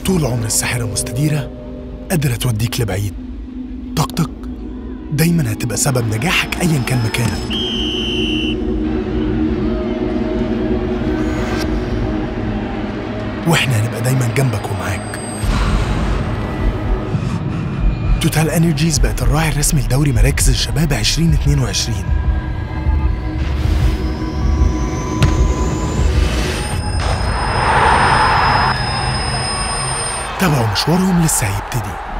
طول عمر الساحرة مستديرة قادرة توديك لبعيد طاقتك دايما هتبقى سبب نجاحك أيا كان مكانك واحنا هنبقى دايما جنبك ومعاك توتال انرجيز بقت الراعي الرسمي لدوري مراكز الشباب 2022 تابعوا مشوارهم لسه هيبتدي